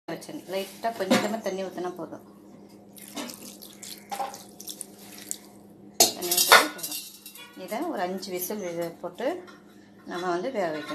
வச்சேன் லைட்டாக கொஞ்சமாக தண்ணி ஊற்றினா போதும் தண்ணி ஊற்றினா போதும் இதை ஒரு அஞ்சு விசில் வி- போட்டு நம்ம வந்து வேக வைக்கணும்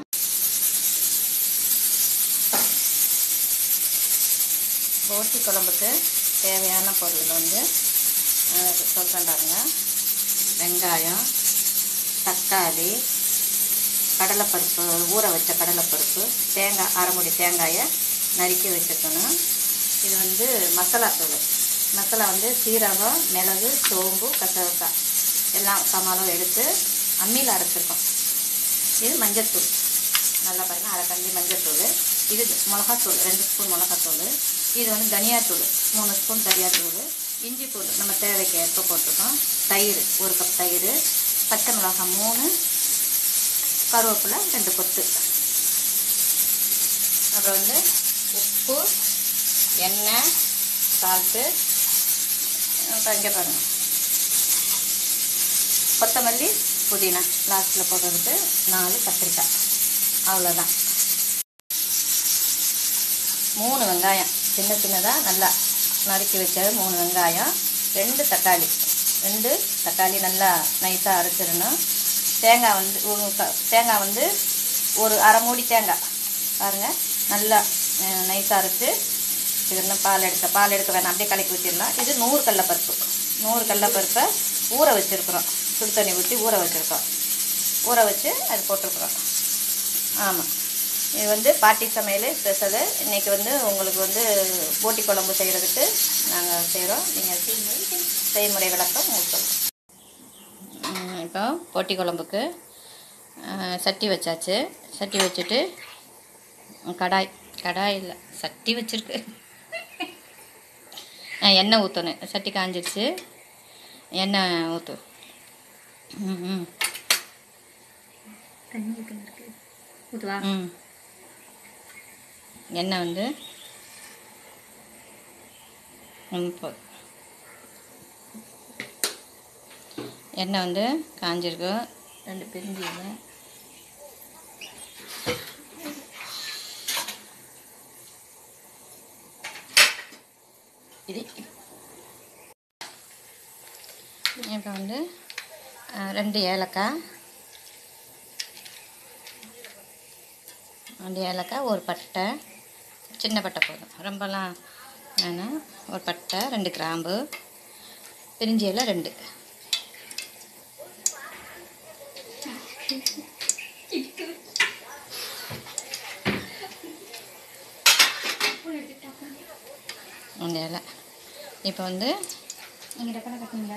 போட்டி குழம்புக்கு தேவையான பொருள் வந்து சொல்கிறேன் பாருங்க வெங்காயம் தக்காளி கடலைப்பருப்பு ஊற வச்ச கடலைப்பருப்பு தேங்காய் அரைமுடி தேங்காயை நறுக்கி வச்சுக்கணும் இது வந்து மசாலா தூள் மசாலா வந்து சீரகம் மிளகு சோம்பு கசகசாய் எல்லாம் சமாளம் எடுத்து அம்மியில் அரைச்சிருக்கோம் இது மஞ்சத்தூள் நல்லா பாருங்க அரை கண்டி மஞ்சத்தூள் இது மிளகாத்தூள் ரெண்டு ஸ்பூன் மிளகாத்தூள் இது வந்து தனியாத்தூள் மூணு ஸ்பூன் தனியாத்தூள் இஞ்சி தூள் நம்ம தேவைக்கு ஏற்ப போட்டிருக்கோம் தயிர் ஒரு கப் தயிர் பச்சை மிளகாய் மூணு கருவேப்பிலை ரெண்டு கொத்து அப்புறம் வந்து உப்பு எண்ணெய் சால்ட்டு அப்புறம் இங்கே பாருங்க கொத்தமல்லி புதினா லாஸ்ட்டில் போடுறதுக்கு நாலு கத்திரிக்காய் அவ்வளோதான் மூணு வெங்காயம் சின்ன சின்னதாக நல்லா நறுக்கி வச்ச மூணு வெங்காயம் ரெண்டு தக்காளி ரெண்டு தக்காளி நல்லா நைஸாக அரைச்சிடணும் தேங்காய் வந்து ஒரு க- தேங்காய் வந்து ஒரு அரை மூடி தேங்காய் பாருங்கள் நல்லா நைஸாக அரைச்சி இது இன்னும் பால் எடுக்க பால் எடுக்க வேணாம் அப்படியே கலக்கி ஊற்றிடலாம் இது நூறு கடலப்பருப்பு நூறு கடலப்பருப்பை ஊற வச்சுருக்குறோம் சுடு தண்ணி ஊற்றி ஊற வச்சுருக்கோம் ஊற வச்சு அது போட்டிருக்குறோம் ஆமாம் இது வந்து பாட்டி சமையல் ஸ்பெஷலு இன்றைக்கி வந்து உங்களுக்கு வந்து போட்டி குழம்பு செய்கிறதுக்கு நாங்கள் செய்கிறோம் நீங்கள் செய்முறை விளக்கம் உங்களுக்கு சொல்றோம். இப்போ போட்டி குழம்புக்கு அஹ், சட்டி வச்சாச்சு சட்டி வச்சுட்டு கடாய் கடாய் இல்லை சட்டி வச்சுருக்கு எண்ணெய் ஊற்றணும் சட்டி காஞ்சிருச்சு எண்ணெய் ஊற்று ம் ம் தண்ணி ஊற்றின்னு இருக்கு ஊற்றுவா ம் எண்ணெய் வந்து ம், போ- எண்ணெய் வந்து காஞ்சிருக்கு ரெண்டு பிரிஞ்சு இது இப்போ வந்து அஹ், ரெண்டு ஏலக்காய் ரெண்டு ஏலக்காய் ஒரு பட்டை சின்ன பட்டை போதும் ரொம்பலாம் வேணாம் ஒரு பட்டை ரெண்டு கிராம்பு பிரிஞ்சி இலை ரெண்டு ரெண்டு இலை இப்போ வந்து நீங்கள் டப்பா கட்டிங்களா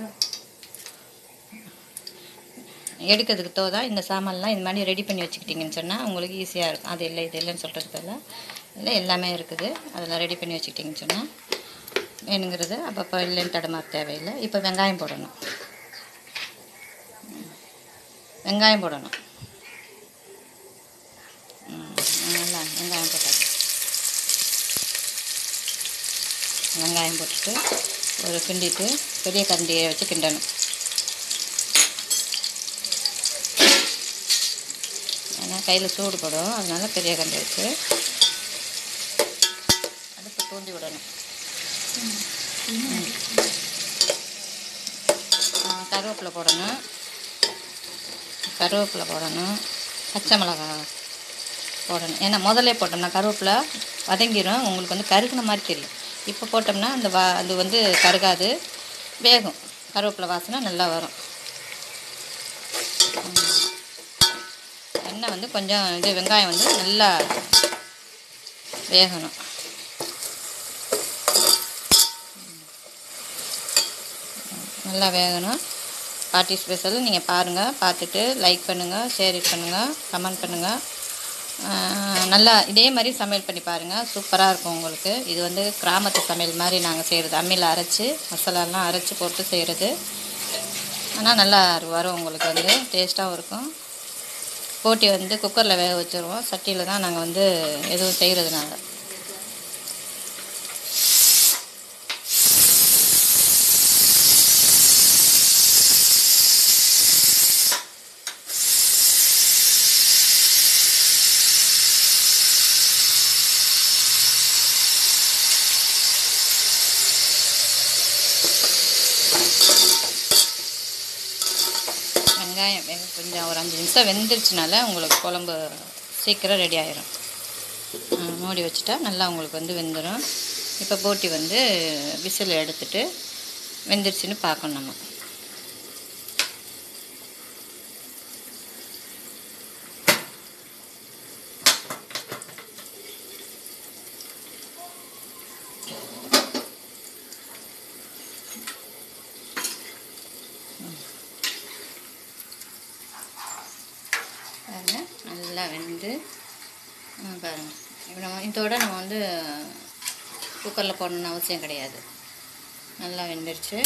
எடுக்கிறதுக்கு தோதா இந்த சாமான்லாம் இந்த மாதிரி ரெடி பண்ணி வச்சுக்கிட்டிங்கன்னு சொன்னால் உங்களுக்கு ஈஸியாக இருக்கும் அது இல்லை இது இல்லைன்னு சொல்கிறதுக்கு பதிலா இல்லை எல்லாமே இருக்குது அதெல்லாம் ரெடி பண்ணி வச்சுக்கிட்டிங்கன்னு சொன்னால் வேணுங்கிறது அப்பப்போ இல்லைன்னு தடுமாற தேவையில்லை இப்போ வெங்காயம் போடணும் வெங்காயம் போடணும் ம், நல்லா வெங்காயம் போட்டாச்சு வெங்காயம் போட்டுட்டு ஒரு கிண்டிட்டு பெரிய கரண்டியை வச்சு கிண்டணும் ஏன்னா கையில் சூடு படும் அதனால பெரிய கரண்டி வச்சு அடுப்பு தூண்டி விடணும் ஆ, கருவேப்பிலை போடணும் கருவேப்பிலை போடணும் பச்சை மிளகாய் போடணும் ஏன்னா முதல்ல போட்டோம்னா கருவேப்பிலை வதங்கிரும் உங்களுக்கு வந்து கருகுன மாதிரி தெரியும் இப்போ போட்டோம்னா அந்த வா அது வந்து கருகாது வேகும் கருவேப்பிலை வாசனை நல்லா வரும் ம். எண்ணெய் வந்து கொஞ்சம் இது வெங்காயம் வந்து நல்லா வேகணும் நல்லா வேகணும் பாட்டி ஸ்பெஷல் நீங்கள் பாருங்கள் பார்த்துட்டு லைக் பண்ணுங்கள் ஷேர் பண்ணுங்கள் கமெண்ட் பண்ணுங்கள் நல்லா இதே மாதிரி சமையல் பண்ணி பாருங்கள் சூப்பராக இருக்கும் உங்களுக்கு இது வந்து கிராமத்து சமையல் மாதிரி நாங்கள் செய்கிறது அம்மியில் அரைச்சி மசாலாலாம் அரைச்சி போட்டு செய்கிறது ஆனால் நல்லா வரும் உங்களுக்கு வந்து டேஸ்ட்டாகவும் இருக்கும் போட்டி வந்து குக்கரில் வேக வச்சுருவோம் சட்டியில் தான் நாங்கள் வந்து எதுவும் செய்கிறதுனால வெங்காயம் கொஞ்சம் ஒரு அஞ்சு நிமிஷம் வெந்துருச்சுனால உங்களுக்கு குழம்பு சீக்கிரம் ரெடி ஆயிரும் ஆ, மூடி வச்சுட்டா நல்லா உங்களுக்கு வந்து வெந்துடும் இப்போ போட்டி வந்து விசில் எடுத்துட்டு வெந்துருச்சுன்னு பார்க்கணும் நம்ம பாருங்க நல்லா வெந்து ம், பாருங்க இப்போ நம்ம இதோட நம்ம வந்து குக்கரில் போடணும்னு அவசியம் கிடையாது நல்லா வெந்துருச்சு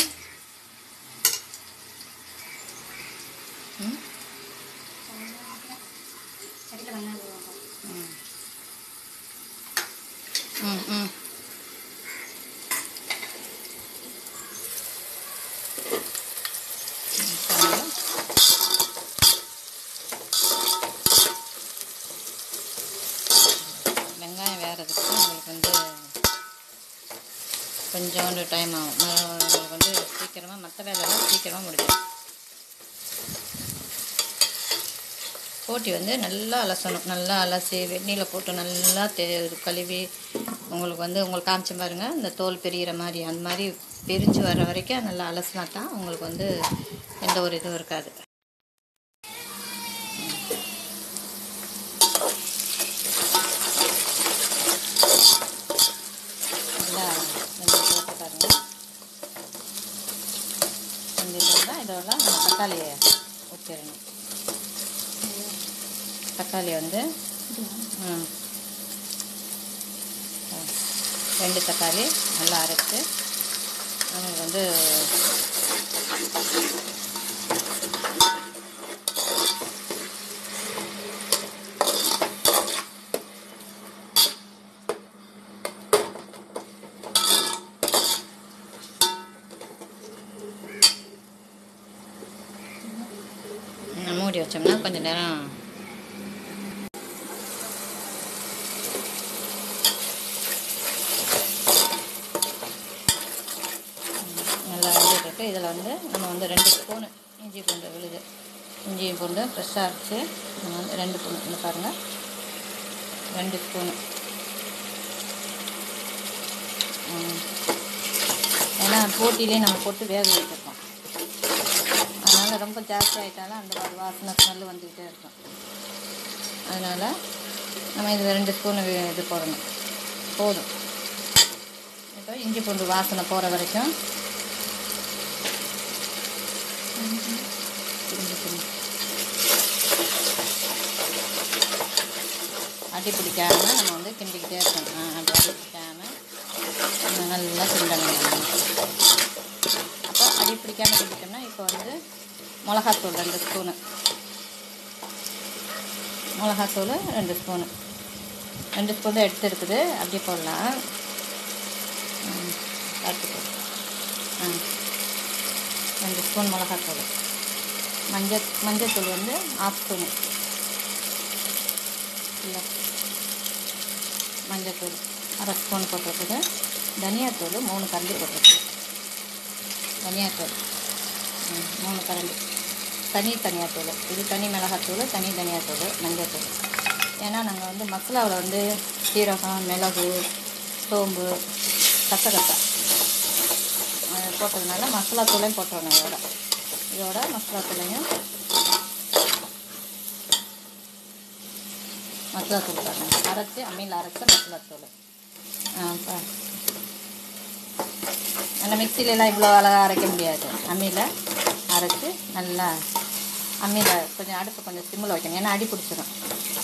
ம் கடையில் வெங்காயம் போடுவாங்க ம் ம் ம் ம், பாருங்க. வெங்காயம் வேகிறதுக்கு உங்களுக்கு வந்து கொஞ்சோண்டு டைம் ஆகும் நான் உங்களுக்கு வந்து சீக்கிரமாக மற்ற வேலையெல்லாம் சீக்கிரமாக முடியும் போட்டி வந்து நல்லா அலசணும் நல்லா அலசி வெந்நீரில் போட்டு நல்லா தே இது கழுவி உங்களுக்கு வந்து உங்களுக்கு காமிச்ச பாருங்க இந்த தோல் பிரிகிற மாதிரி அந்த மாதிரி பிரிஞ்சு வர வரைக்கும் நல்லா அலசினா தான் உங்களுக்கு வந்து எந்த ஒரு இதுவும் இருக்காது நல்லா வெந்து போட்டு பாருங்க வெந்துட்டு இதெல்லாம் நம்ம தக்காளியை ஊற்றிடணும் தக்காளி வந்து ம் ரெண்டு தக்காளி நல்லா அரைச்சு நமக்கு வந்து ம், மூடி வச்சோம்னா கொஞ்சம் நேரம் நல்லா வெந்துட்டு இதில் வந்து நம்ம வந்து ரெண்டு ஸ்பூனு இஞ்சி பூண்டு விழுது இஞ்சி பூண்டு ஃப்ரெஷ்ஷாக அரைச்சி நம்ம வந்து ரெண்டு ஸ்பூன் இங்கே பாருங்கள் ரெண்டு ஸ்பூனு ம். ஏன்னா போட்டிலே நம்ம போட்டு வேக வச்சுருக்கோம் அதனால் ரொம்ப ஜாஸ்தி ஆகிட்டாலும் அந்த ஒரு வாசனை ஸ்மெல் வந்துக்கிட்டே இருக்கும் அதனால் நம்ம இது ரெண்டு ஸ்பூனு இது போடணும் போதும் இப்போ இஞ்சி பூண்டு வாசனை போகிற வரைக்கும் திரும்பி திரும்பி அடி பிடிக்காம நம்ம வந்து கிண்டிக்கிட்டே இருக்கணும் ஆ, அப்படி அடி பிடிக்காம நம்ம நல்லா கிண்டணும் நம்ம. அப்போ அடி பிடிக்காம கிண்டிட்டோம்னா இப்போ வந்து மிளகாத்தூள் ரெண்டு ஸ்பூனு மிளகாத்தூள் ரெண்டு ஸ்பூனு ரெண்டு ஸ்பூன் தான் எடுத்து இருக்குது அப்படியே போடலாம் ம், பார்த்துக்கோ ஆ ரெண்டு ஸ்பூன் மிளகாத்தூள் மஞ்சள் மஞ்சத்தூள் வந்து ஆஃப் ஸ்பூனு இல்லை மஞ்சத்தூள் அரை ஸ்பூன் போட்டிருக்குது தனியாத்தூள் மூணு கரண்டி போட்டிருக்கு தனியாத்தூள் ம், மூணு கரண்டி தனி தனியாத்தூள் இது தனி மிளகாத்தூள் தனி தனியாத்தூள் மஞ்சத்தூள் ஏன்னா நாங்கள் வந்து மசாலாவில் வந்து சீரகம் மிளகு சோம்பு கசகசா அது போட்டதுனால மசாலா தூளையும் போட்டுருணும் இதோட இதோட மசாலா தூளையும் மசாலா தூள் பாருங்க அரைச்சி அம்மியில் அரைச்ச மசாலா தூள் ஆ பா அந்த மிக்சிலெலாம் இவ்வளோ அழகாக அரைக்க முடியாது அம்மியில் அரைச்சி நல்லா அம்மியில் கொஞ்சம் அடுப்பு கொஞ்சம் சிம்மில் வைக்கணும் ஏன்னா அடி பிடிச்சிடும்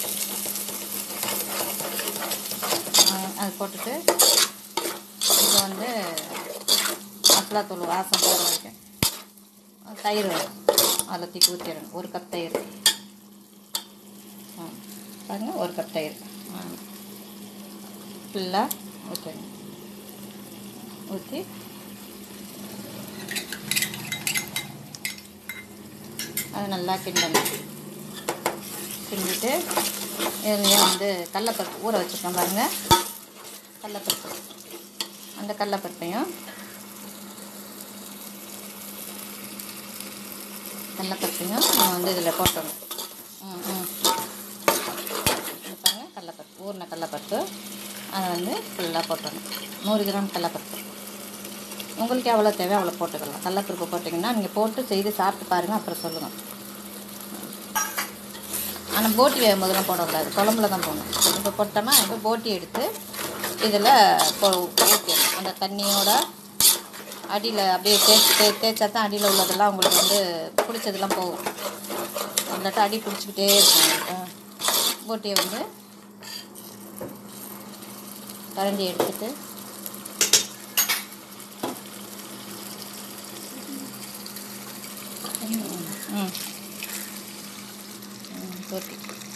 அது போட்டுட்டு இப்போ வந்து மசாலா தூள் வாசம் போகிற வரைக்கும் தயிர் அதில் தூக்கி ஊற்றிடணும் ஒரு கப் தயிர் ஆ பாருங்க ஒரு கப் தயிர் ஆ ஃபுல்லாக ஊற்றணும் ஊற்றி அது நல்லா கிண்டணும் கிண்டிட்டு இதுலேயே வந்து கடலப்பருப்பு ஊற வச்சுருக்கோம் பாருங்கள் கடலப்பருப்பு அந்த கடலப்பருப்பையும் கடலப்பருப்பையும் நம்ம வந்து இதில் போட்டுடணும் ம் ம் இது பாருங்கள் கடலப்பருப்பு ஊறின கடலப்பருப்பு அதை வந்து ஃபுல்லாக போட்டுடணும் நூறு கிராம் கடலப்பருப்பு உங்களுக்கு எவ்வளோ தேவை அவ்வளோ போட்டுக்கலாம் கடலப்பருப்பு போட்டிங்கன்னா நீங்கள் போட்டு செய்து சாப்பிட்டு பாருங்கள் அப்புறம் சொல்லுங்கள் ஆனால் போட்டி வேகும் போதெல்லாம் போடக்கூடாது குழம்புல தான் போடணும் இப்போ போட்டோமா இப்போ போட்டி எடுத்து இதில் போ ஊற்றிடணும் அந்த தண்ணியோட அடியில் அப்படியே தேய்ச்சி தே தேய்ச்சா தான் அடியில் உள்ளதெல்லாம் உங்களுக்கு வந்து பிடிச்சதெல்லாம் போகும் இல்லாட்டா அடி பிடிச்சிக்கிட்டே இருக்கும் உங்களுக்கு. போட்டியை வந்து கரண்டி எடுத்துட்டு ம் ம் போட்டி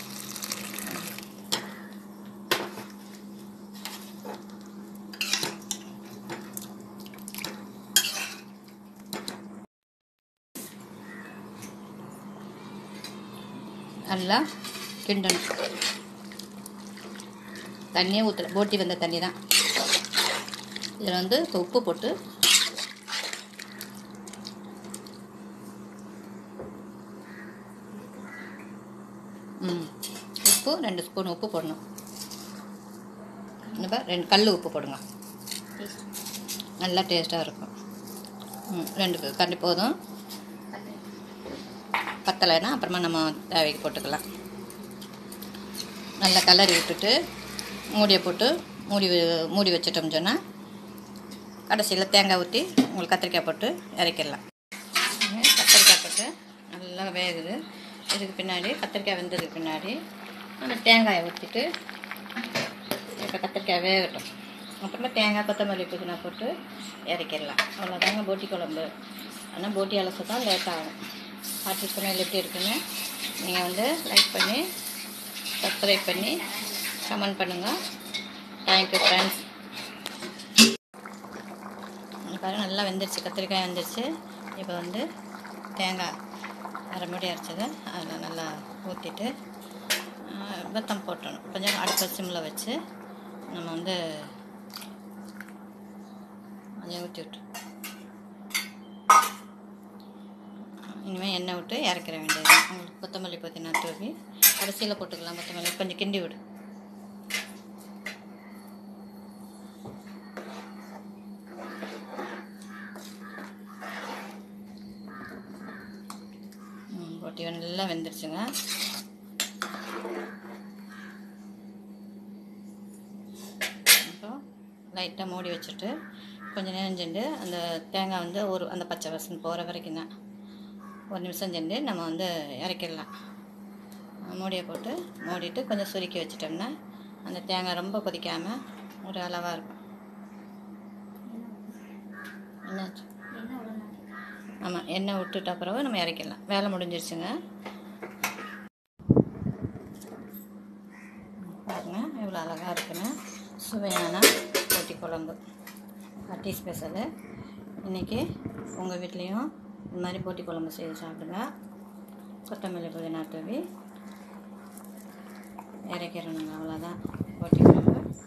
நல்லா கிண்டணும் தண்ணியே ஊற்றல போட்டி வந்த தண்ணி தான் இதில் வந்து இப்ப உப்பு போட்டு ம் உப்பு ரெண்டு ஸ்பூன் உப்பு போடணும் இப்போ ரெண்டு கல் உப்பு போடுங்க நல்லா டேஸ்ட்டாக இருக்கும் ம் ரெண்டு கண்டி போதும் பத்தலைன்னா அப்புறமா நம்ம தேவைக்கு போட்டுக்கலாம் நல்லா கலரி விட்டுட்டு மூடியை போட்டு மூடி வ- மூடி வச்சிட்டோம்னு சொன்னால் கடைசியில் தேங்காய் ஊற்றி உங்களுக்கு கத்திரிக்காய் போட்டு இறக்கிடலாம் ம், கத்திரிக்காய் போட்டு நல்லா வேகுது இதுக்கு பின்னாடி கத்திரிக்காய் வெந்ததுக்கு பின்னாடி அந்த தேங்காயை ஊற்றிட்டு இப்போ கத்திரிக்காய் வேகட்டும் அப்புறமா தேங்காய் கொத்தமல்லி புதினா போட்டு இறக்கிடலாம் அவ்வளோதாங்க போட்டி குழம்பு ஆனால் போட்டி அலசு தான் லேட் ஆகும் ஆர்டி சமையல் எப்படி இருக்குன்னு நீங்கள் வந்து லைக் பண்ணி சப்ஸ்கிரைப் பண்ணி கமெண்ட் பண்ணுங்கள் தேங்க்யூ ஃப்ரெண்ட்ஸ் பாருங்க நல்லா வெந்துருச்சு கத்திரிக்காய் வெந்துருச்சு இப்போ வந்து தேங்காய் அரை மூடி அரைச்சதை அதில் நல்லா ஊற்றிட்டு வெத்தம் போட்டணும் கொஞ்சம் அடுப்பை சிம்மில் வச்சு நம்ம வந்து கொஞ்சம் ஊற்றி விட்டு இனிமேல் எண்ணெய் விட்டு இறக்கிற வேண்டியது உங்களுக்கு கொத்தமல்லி புதினா தூவி கடைசியில் போட்டுக்கலாம் கொத்தமல்லி கொஞ்சம் கிண்டி விடு ம், போட்டி நல்லா வெந்துருச்சுங்க அப்புறம் லைட்டாக மூடி வச்சுட்டு கொஞ்சம் நேரம் சென்று அந்த தேங்காய் வந்து ஒரு அந்த பச்சை வாசனை போகிற வரைக்கும் தான் ஒரு நிமிஷம் சென்று நம்ம வந்து இறக்கிடலாம் மூடியை போட்டு மூடிட்டு கொஞ்சம் சுருக்கி வச்சிட்டோம்னா அந்த தேங்காய் ரொம்ப கொதிக்காமல் ஒரு அளவாக இருக்கும் என்னாச்சு என்ன உடனே ஆமாம் எண்ணெய் விட்டுட்ட பிறகு நம்ம இறக்கிடலாம் வேலை முடிஞ்சிருச்சுங்க பாருங்க எவ்வளோ அழகாக இருக்குன்னு சுவையான போட்டி குழம்பு பட்டி ஸ்பெஷலு இன்றைக்கி உங்கள் வீட்லேயும் இந்த மாதிரி போட்டி குழம்பு செய்து சாப்பிடுங்க கொத்தமல்லி புதினா தூவி இறக்கிடணுங்க அவ்வளோதான் போட்டி குழம்பு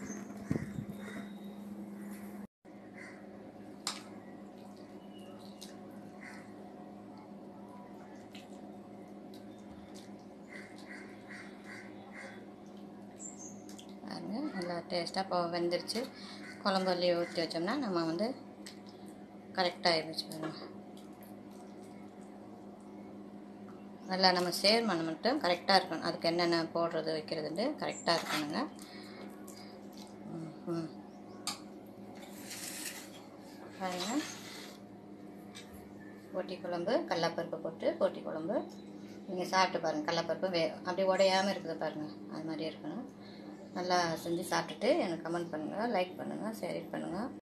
பாருங்க நல்லா டேஸ்ட்டாக இப்போ வெந்துருச்சு குழம்பு அள்ளி ஊற்றி வச்சோம்னா நம்ம வந்து கரெக்டாக ஆயிடுச்சு பாருங்க நல்லா நம்ம சேர்மனம் மட்டும் கரெக்டாக இருக்கணும் அதுக்கு என்னென்ன போடுறது வைக்கிறதுன்ட்டு கரெக்டாக இருக்கணுங்க ம், ம் பாருங்க போட்டி குழம்பு கடலப்பருப்பு போட்டு போட்டி குழம்பு நீங்கள் சாப்பிட்டு பாருங்கள் கடலப்பருப்பு வே அப்படியே உடையாமல் இருக்குது பாருங்கள் அது மாதிரி இருக்கணும் நல்லா செஞ்சு சாப்பிட்டுட்டு எனக்கு கமெண்ட் பண்ணுங்கள் லைக் பண்ணுங்கள் ஷேர் பண்ணுங்கள்